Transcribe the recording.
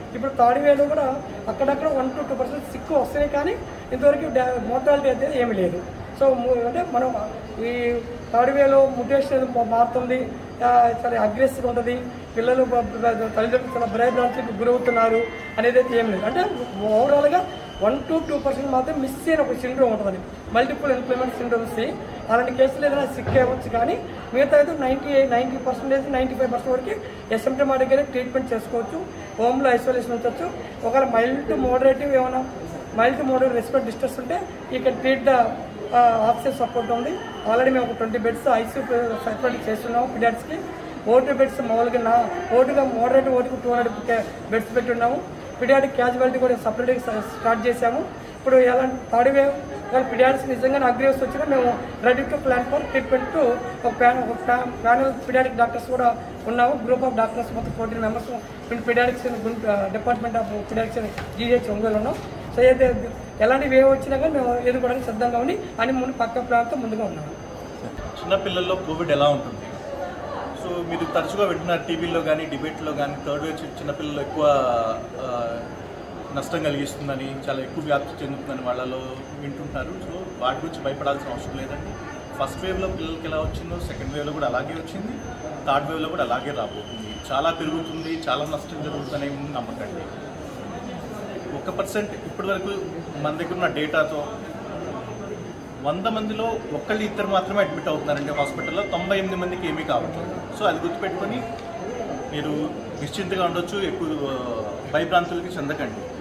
ఇప్పుడు థర్డ్ వేలో కూడా అక్కడక్కడ one to two percent sick వస్తున్నాయి కానీ ఇంతవరకు మోర్టాలిటీ అయితే ఏమీ లేదు సో ము- అంటే మనం ఈ థర్డ్ వేలో ముటేషన్ మారుతుంది ఆ, చాలా అగ్రెసివ్ ఉంటుంది పిల్లలు బ- బ- తల్లిదండ్రులు చాలా భయభ్రాంతికి గురవుతున్నారు అనేది అయితే ఏం లేదు అంటే ఓవరాల్గా వన్ టు టూ పర్సెంట్ మాత్రం మిస్ అయిన ఒక సిండ్రోమ్ ఉంటుంది మల్టిపుల్ ఎంప్లాయ్మెంట్ సిండ్రోమ్స్ అలాంటి కేసులు ఏదైనా సిక్ అవ్వచ్చు కానీ మిగతా అయితే ninety ninety percentage ninety five percent వరకు ఎసిమ్టమాటిక్గానే ట్రీట్మెంట్ చేసుకోవచ్చు హోమ్లో ఐసోలేషన్ ఉంచవచ్చు ఒకవేళ మైల్డ్ టు మోడరేటివ్ ఏమైనా mild to moderate respiratory distress ఉంటే ఈ can treat the oxygen support ఉంది ఆల్రెడీ మేము ఒక ట్వంటీ బెడ్స్ ఐసీయూ సపరేట్ చేస్తున్నాము పిడియాట్స్కి ఓటు బెడ్స్ మామూలుగా నా ఓటుగా మోడరేట్ ఓటుకు టూ హండ్రెడ్ బెడ్స్ పెట్టున్నాము పిడియాటిక్ క్యాజువాలిటీ కూడా సపరేట్గా స్టార్ట్ చేశాము ఇప్పుడు ఎలాంటి థర్డ్ వేవ్ కానీ పిడియాటిక్స్ నిజంగా అగ్రేవ్స్ వచ్చినా మేము ready to plan for treatment ఒక ప్యాన్ ఒక ప్యానల్ పిడియాటిక్ డాక్టర్స్ కూడా ఉన్నాము గ్రూప్ ఆఫ్ డాక్టర్స్ మొత్తం fourteen members paediatrics department of paediatrics GH Ongole ఉన్నాం సో ఏదైతే ఎలాంటి వేవ్ వచ్చినా కానీ మేము ఎదుర్కోవడానికి సిద్ధంగా ఉండి అని ముందు పక్క ప్లాన్తో ముందుగా ఉన్నాము చిన్నపిల్లల్లో కోవిడ్ ఎలా ఉంటుంది సో మీరు తరచుగా వింటున్నారు టీవీలో కానీ డిబేట్లో కానీ థర్డ్ వేవ్ చిన్నపిల్లలు ఎక్కువ ఆ, నష్టం కలిగిస్తుందని చాలా ఎక్కువ వ్యాప్తి చెందుతుందని వాళ్ళలో వింటుంటారు సో వాటి గురించి భయపడాల్సిన అవసరం లేదండి ఫస్ట్ వేవ్లో పిల్లలకి ఎలా వచ్చిందో సెకండ్ వేవ్లో కూడా అలాగే వచ్చింది థర్డ్ వేవ్లో కూడా అలాగే రాబోతుంది చాలా పెరుగుతుంది చాలా నష్టం జరుగుతుందనే నమ్మకండి ఒక పర్సెంట్ ఇప్పటి వరకు మన దగ్గర ఉన్న డేటాతో వంద మందిలో ఒక్కళ్ళు ఇద్దరు మాత్రమే అడ్మిట్ అవుతున్నారండి హాస్పిటల్లో తొంభై ఎనిమిది మందికి ఏమీ కావట్లేదు సో అది గుర్తుపెట్టుకొని మీరు నిశ్చింతగా ఉండొచ్చు ఎక్కువ భయభ్రాంతులకి చెందకండి